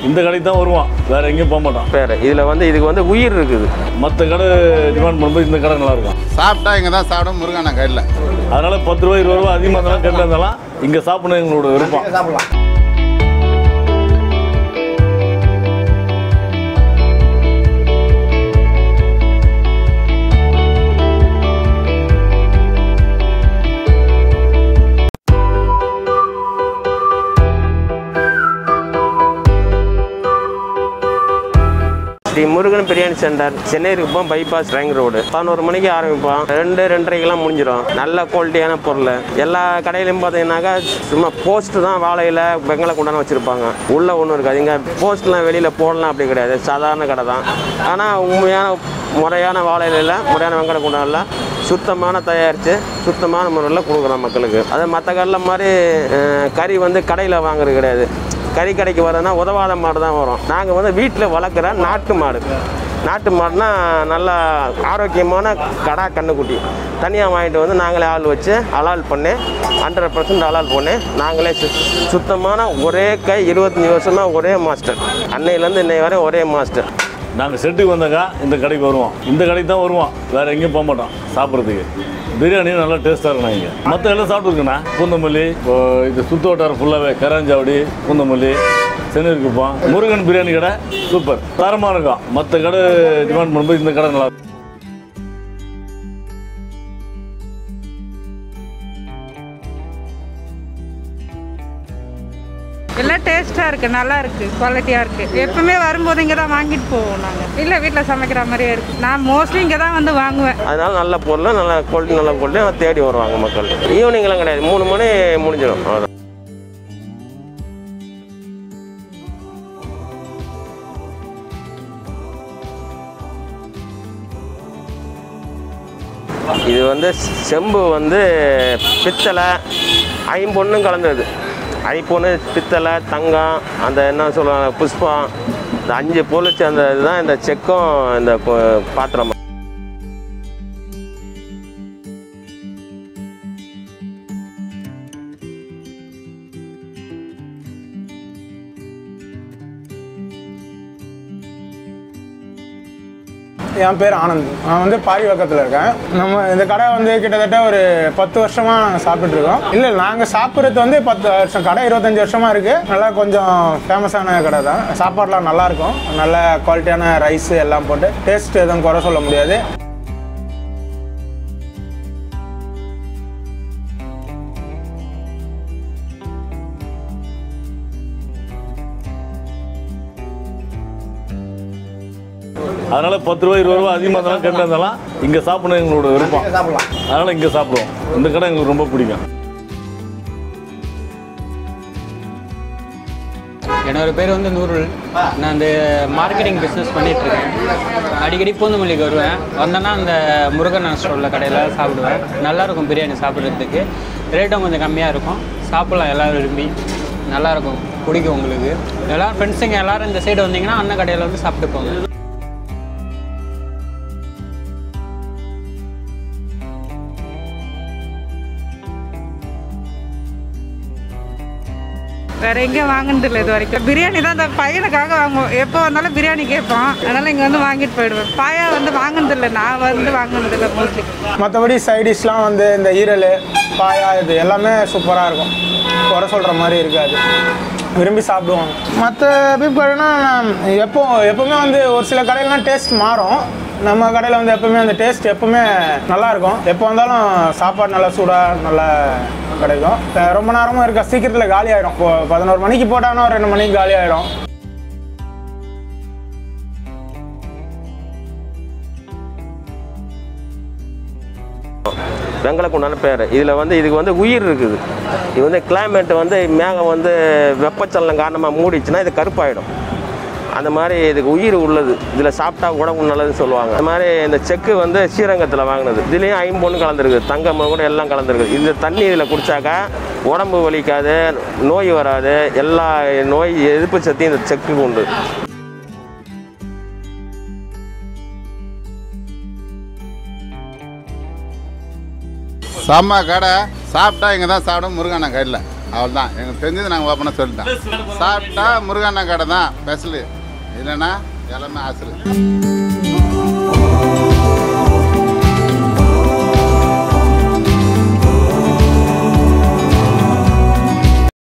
இந்த கடைக்கு தான் வருவான் வேற எங்கேயும் போக மாட்டான் பேர் இதில் வந்து இதுக்கு வந்து உயிர் இருக்குது மற்ற கடை டிமாண்ட் பண்ணும்போது இந்த கடை நல்லா இருக்கும் சாப்பிட்டா இங்கே தான் சாப்பிடும் முருகன் கையில் அதனால பத்து ரூபா இருபது ரூபா அதிகமாக இருந்தாலும் கம்மியாக இருந்தாலும் இங்கே சாப்பிடணும் எங்களோட விருப்பம் ஸ்ரீ முருகன் பிரியாணி சென்டர் சென்னை இருப்போம் பைபாஸ் ரேங் ரோடு பதினோரு மணிக்கு ஆரம்பிப்போம் ரெண்டு ரெண்டரைக்கெல்லாம் முடிஞ்சிடும் நல்ல குவாலிட்டியான பொருள் எல்லா கடையிலையும் பார்த்தீங்கன்னாக்கா சும்மா போஸ்ட் தான் வாழையில் வெங்கல குண்டான வச்சுருப்பாங்க உள்ளே ஒன்றும் இருக்காது இங்கே போஸ்ட்லாம் வெளியில் போடலாம் அப்படி கிடையாது சாதாரண கடை தான் ஆனால் உண்மையான முறையான வாழையில முறையான வெங்கல குண்டானில் சுத்தமான தயாரித்து சுத்தமான முறையில் கொடுக்குறோம் மக்களுக்கு அது மற்ற கடையில் மாதிரி அஹ், கறி வந்து கடையில் வாங்குறது கிடையாது கறி கடைக்கு வரதுனா உதவாத மாடு தான் வரும் நாங்கள் வந்து வீட்டில் வளர்க்குற நாட்டு மாடு நாட்டு மாடுனா நல்லா ஆரோக்கியமான கடா கண்ணுக்குட்டி தனியாக வாங்கிட்டு வந்து நாங்களே ஆள் வச்சு அலால் பண்ணி ஹண்ட்ரட் பர்சன்ட் அலால் பண்ணி நாங்களே சு சுத்தமான ஒரே கை இருபத்தஞ்சி வருஷமாக ஒரே மாஸ்டர் அன்னையிலேருந்து இன்னை வரை ஒரே மாஸ்டர் நாங்கள் செட்டுக்கு வந்தாக்கா இந்த கடைக்கு வருவோம் இந்த கடைக்கு தான் வருவோம் வேற எங்கேயும் போக மாட்டோம் சாப்பிட்றதுக்கு பிரியாணியும் நல்லா டேஸ்ட்டாக இருக்கணும் இங்கே மற்ற எல்லாம் சாப்பிட்ருக்குண்ணா பூந்தமல்லி இப்போ இது சுற்று வட்டாரம் ஃபுல்லாகவே கராஞ்சாவடி பூந்தமல்லி சென்னூர் குப்பம் முருகன் பிரியாணி கடை சூப்பர் தரமாக இருக்கும் மற்ற கடை டிமாண்ட் பண்ணும்போது இந்த கடை நல்லா இருக்கும் எல்லாம் டேஸ்ட்டாக இருக்குது நல்லா இருக்குது குவாலிட்டியாக இருக்குது எப்பவுமே வரும்போது இங்கே தான் வாங்கிட்டு போவோம் நாங்கள் இல்லை வீட்டில் சமைக்கிற மாதிரியே இருக்குது நான் மோஸ்ட்லி இங்கே தான் வந்து வாங்குவேன் அதனால நல்ல பொருள் நல்ல குவாலிட்டி நல்ல குவாலிட்டி தேடி வருவாங்க மக்கள் ஈவினிங்லாம் கிடையாது மூணு மணி முடிஞ்சிடும் அவ்வளோதான் இது வந்து செம்பு வந்து பித்தளை ஐம்பொன்னும் கலந்தது ஐம்பொண்ணு பித்தளை தங்கம் அந்த என்ன சொல்லுவாங்க புஷ்பம் இந்த அஞ்சு பொருள் சேர்ந்த இதுதான் இந்த செக்கும் இந்த கொ- பாத்திரம் என் பேர் ஆனந்த் நான் வந்து பாரிவக்கத்தில் இருக்கேன் நம்ம இந்த கடை வந்து கிட்டத்தட்ட ஒரு பத்து வருஷமாக நாங்கள் சாப்பிட்ருக்கோம் இல்லை நாங்கள் சாப்பிட்றது வந்து பத்து வருஷம் கடை இருபத்தஞ்சி வருஷமாக இருக்குது நல்லா கொஞ்சம் ஃபேமஸான கடை தான் சாப்பாடுலாம் நல்லா இருக்கும் நல்ல குவாலிட்டியான ரைஸ் எல்லாம் போட்டு டேஸ்ட் எதுவும் குறை சொல்ல முடியாது அதனால பத்து ரூபா இருபது ரூபா அதிகமாக இருந்தாலும் கம்மியாக இருந்தாலும் இங்கே சாப்பிடணும் எங்களோட விருப்பம் அதனால இங்கே சாப்பிடுவோம் இந்த கடை எங்களுக்கு ரொம்ப பிடிக்கும் என்னோட பேர் வந்து நூருல் நான் அந்த மார்க்கெட்டிங் பிஸ்னஸ் பண்ணிகிட்ருக்கேன் அடிக்கடி பூந்தமல்லிக்கு வருவேன் வந்தேன்னா அந்த முருகன் ஸ்டோரில் கடையில் சாப்பிடுவேன் நல்லாயிருக்கும் பிரியாணி சாப்பிட்றதுக்கு ரேட்டும் கொஞ்சம் கம்மியாக இருக்கும் சாப்பிட்லாம் எல்லோரும் விரும்பி நல்லாயிருக்கும் பிடிக்கும் உங்களுக்கு எல்லோரும் ஃப்ரெண்ட்ஸுங்க எல்லோரும் இந்த சைடு வந்தீங்கன்னா அண்ணன் கடையில் வந்து சாப்பிட்டு போங்க வேற எங்கேயும் வாங்கினது இல்லை இது வரைக்கும் பிரியாணி தான் இந்த பையனுக்காக வாங்குவோம் எப்போ வந்தாலும் பிரியாணி கேட்பான் அதனால இங்கே வந்து வாங்கிட்டு போயிடுவேன் பாயா வந்து வாங்கினது இல்லை நான் வந்து வாங்கினது இல்லை மோஸ்ட்லி மற்றபடி சைடிஷ்லாம் வந்து இந்த ஈரல் பாயா இது எல்லாமே சூப்பராக இருக்கும் குறை சொல்கிற மாதிரி இருக்காது விரும்பி சாப்பிடுவாங்க மற்ற பீப் கடைனா எப்போ எப்பவுமே வந்து ஒரு சில கடையிலாம் டேஸ்ட் மாறும் நம்ம கடையில் வந்து எப்பவுமே அந்த டேஸ்ட் எப்பவுமே நல்லா இருக்கும் எப்போ வந்தாலும் சாப்பாடு நல்லா சூடாக நல்லா கிடைக்கும் அஹ் ரொம்ப நேரமும் இருக்க சீக்கிரத்தில் காலி ஆகிடும் இப்போ பதினோரு மணிக்கு போட்டாங்கன்னா ஒரு ரெண்டு மணிக்கு காலி ஆகிடும் வெங்கலக்குண்டான பேர் இதில் வந்து இதுக்கு வந்து உயிர் இருக்குது இது வந்து கிளைமேட் வந்து மேகம் வந்து வெப்பச்சலனம் காரணமாக மூடிச்சுன்னா இது கருப்பாயிடும் அந்த மாதிரி இதுக்கு உயிர் உள்ளது இதில் சாப்பிட்டா உடம்பு நல்லதுன்னு சொல்லுவாங்க அந்த மாதிரி இந்த செக்கு வந்து ஸ்ரீரங்கத்தில் வாங்கினது இதுலேயும் ஐம்பொண்ணு கலந்துருக்குது தங்கம் கூட எல்லாம் கலந்துருக்குது இந்த தண்ணி இதில் குடித்தாக்கா உடம்பு வலிக்காது நோய் வராது எல்லா நோய் எதிர்ப்பு சக்தியும் இந்த செக்கு உண்டு செம்ம கடை சாப்பிட்டா இங்கே தான் சாப்பிடும் முருகன் கையில் அவ்வளோதான் எங்களுக்கு தெரிஞ்சது நாங்கள் ஓப்பனாக சொல்லிட்டோம் சாப்பிட்டா முருகண்ணா கடை தான் ஸ்பெஷலு இல்லைன்னா எல்லாமே ஆசல்